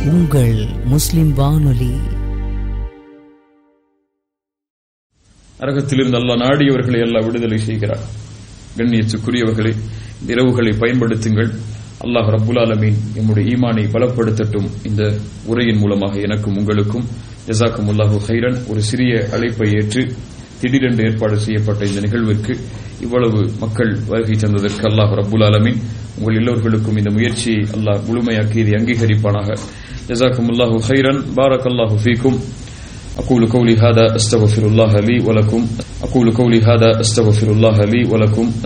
உங்கள் முஸ்லிம் வானொலி நரகத்திலிருந்து அல்லாஹ் நாடியவர்களை எல்லாம் விடுதலை செய்கிறார் கண்ணியத்துக்குரியவர்களை இந்த இரவுகளை பயன்படுத்துங்கள் அல்லாஹ் ரப்புல் ஆலமீன் நம்முடைய ஈமானை பலப்படுத்தட்டும் இந்த உரையின் மூலமாக எனக்கும் உங்களுக்கும் ஜசாக்கும் அல்லாஹு ஹைரன் ஒரு சிறிய அழைப்பை ஏற்று திடீரென்று ஏற்பாடு செய்யப்பட்ட இந்த நிகழ்விற்கு இவ்வளவு மக்கள் வருகை தந்ததற்கு அல்லாஹ் ரப்புல் ஆலமீன் உங்கள் எல்லோர்களுக்கும் இந்த முயற்சியை அல்லாஹ் முழுமையாக்கி இதை அங்கீகரிப்பானாக ஜசாக்கும் அல்லாஹு ஹைரன் பாரக் அல்லாஹு ஃபீக்கும் أقول قولي هذا أستغفر الله لي ولكم أقول قولي هذا أستغفر الله لي ولكم